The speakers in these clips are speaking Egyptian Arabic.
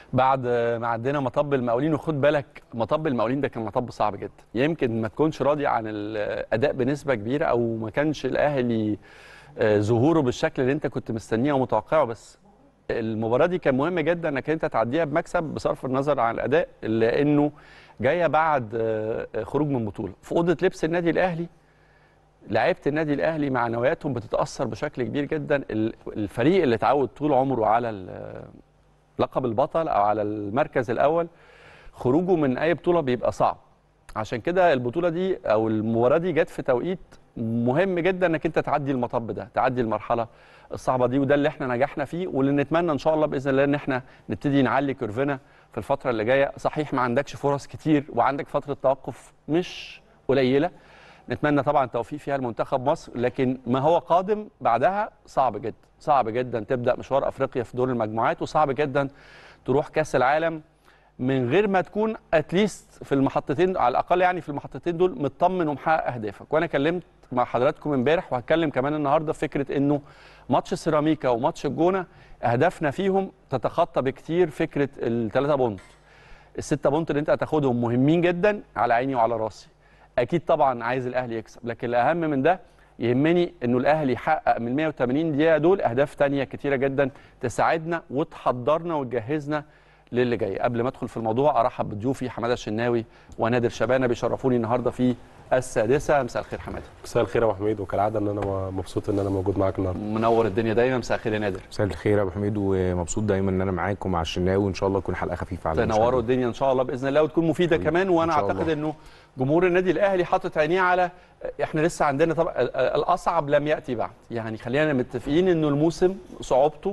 بعد ما عدينا مطب المقاولين وخد بالك مطب المقاولين ده كان مطب صعب جدا يمكن ما تكونش راضي عن الاداء بنسبه كبيره او ما كانش الاهلي آه، ظهوره بالشكل اللي انت كنت مستنيه ومتوقعه بس المباراه دي كان مهم جدا انك انت تعديها بمكسب بصرف النظر عن الاداء لانه جايه بعد آه، خروج من بطوله في اوضه لبس النادي الاهلي لعيبه النادي الاهلي معنوياتهم بتتاثر بشكل كبير جدا ال- الفريق اللي اتعود طول عمره على ال- لقب البطل او على المركز الاول خروجه من اي بطوله بيبقى صعب عشان كده البطوله دي او المباراه دي جت في توقيت مهم جدا انك انت تعدي المطب ده تعدي المرحله الصعبه دي وده اللي احنا نجحنا فيه واللي نتمنى ان شاء الله باذن الله ان احنا نبتدي نعلي كيرفنا في الفتره اللي جايه صحيح ما عندكش فرص كتير وعندك فتره توقف مش قليله نتمنى طبعا توفيق فيها المنتخب مصر لكن ما هو قادم بعدها صعب جدا صعب جدا تبدا مشوار افريقيا في دور المجموعات وصعب جدا تروح كاس العالم من غير ما تكون اتليست في المحطتين على الاقل يعني في المحطتين دول مطمن ومحقق اهدافك وانا كلمت مع حضراتكم امبارح وهتكلم كمان النهارده في فكره انه ماتش سيراميكا وماتش الجونه اهدافنا فيهم تتخطى بكتير فكره الثلاثه بونت الستة بونت اللي انت هتاخدهم مهمين جدا على عيني وعلى راسي اكيد طبعا عايز الاهلي يكسب لكن الاهم من ده يهمني انه الاهلي يحقق من 180 دقيقه دول اهداف تانية كتيره جدا تساعدنا وتحضرنا وتجهزنا للي جاي قبل ما ادخل في الموضوع ارحب بضيوفي حماده الشناوي ونادر شبانه بيشرفوني النهارده في السادسه مساء الخير حماده مساء الخير يا ابو حميد وكالعاده ان انا مبسوط ان انا موجود معاك النهارده منور الدنيا دايما مساء الخير يا نادر مساء الخير يا ابو حميد ومبسوط دايما ان انا معاكم مع الشناوي وان شاء الله تكون حلقه خفيفه على تنوروا المشاهدين. الدنيا ان شاء الله باذن الله وتكون مفيده حبيبي. كمان وانا إن شاء اعتقد الله. انه جمهور النادي الاهلي حاطط عينيه على احنا لسه عندنا طبعا الاصعب لم ياتي بعد يعني خلينا متفقين انه الموسم صعوبته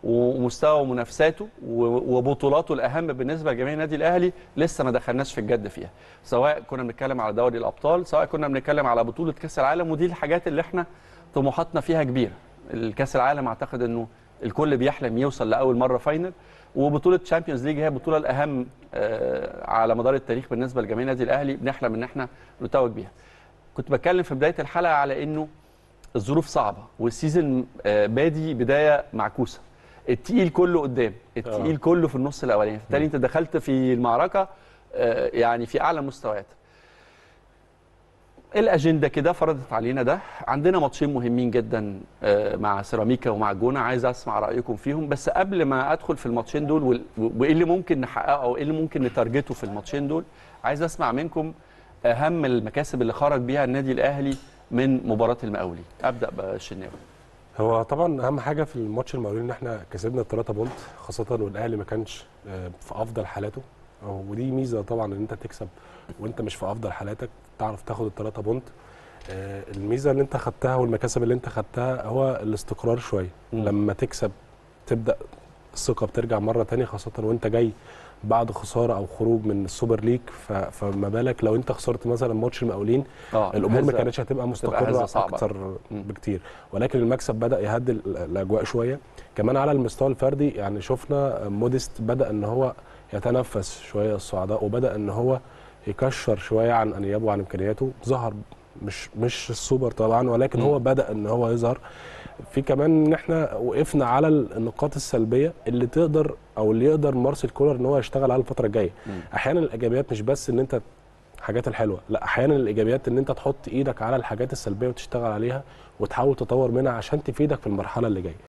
ومستوى منافساته و- وبطولاته الاهم بالنسبه لجميع النادي الاهلي لسه ما دخلناش في الجد فيها سواء كنا بنتكلم على دوري الابطال سواء كنا بنتكلم على بطوله كاس العالم ودي الحاجات اللي احنا طموحاتنا فيها كبيره الكاس العالم اعتقد انه الكل بيحلم يوصل لاول مره فاينل وبطوله تشامبيونز ليج هي البطوله الاهم آه، على مدار التاريخ بالنسبه لجميع النادي الاهلي بنحلم ان احنا نتوج بيها كنت بتكلم في بدايه الحلقه على انه الظروف صعبه والسيزون آه، بادي بدايه معكوسه التقيل كله قدام التقيل آه. كله في النص الاولاني بالتالي انت دخلت في المعركه آه، يعني في اعلى مستويات الاجنده كده فرضت علينا ده عندنا ماتشين مهمين جدا آه، مع سيراميكا ومع الجونه عايز اسمع رايكم فيهم بس قبل ما ادخل في الماتشين دول وال- وايه اللي ممكن نحققه او ايه اللي ممكن نتارجته في الماتشين دول عايز اسمع منكم اهم المكاسب اللي خرج بيها النادي الاهلي من مباراه المقاولين ابدا بالشناوي هو طبعا اهم حاجه في الماتش المقاولين ان احنا كسبنا الثلاثه بونت خاصه والاهلي ما كانش آه، في افضل حالاته أو- ودي ميزه طبعا ان انت تكسب وانت مش في افضل حالاتك تعرف تاخد الثلاثه بونت آه، الميزه اللي انت خدتها والمكاسب اللي انت خدتها هو الاستقرار شويه مم. لما تكسب تبدا الثقه بترجع مره تانية خاصه وانت جاي بعد خساره او خروج من السوبر ليج ف- فما بالك لو انت خسرت مثلا ماتش المقاولين اه الامور ما هذا- كانتش هتبقى هزة مستقره صعبة. اكتر مم. بكتير ولكن المكسب بدا يهدي ال- الاجواء شويه كمان على المستوى الفردي يعني شفنا موديست بدا ان هو يتنفس شويه الصعداء وبدا ان هو يكشر شويه عن انيابه وعن امكانياته ظهر مش مش السوبر طبعا ولكن مم. هو بدا ان هو يظهر في كمان ان احنا وقفنا على النقاط السلبيه اللي تقدر او اللي يقدر مارسيل كولر ان هو يشتغل على الفتره الجايه مم. احيانا الايجابيات مش بس ان انت الحاجات الحلوه لا احيانا الايجابيات ان انت تحط ايدك على الحاجات السلبيه وتشتغل عليها وتحاول تطور منها عشان تفيدك في المرحله اللي جايه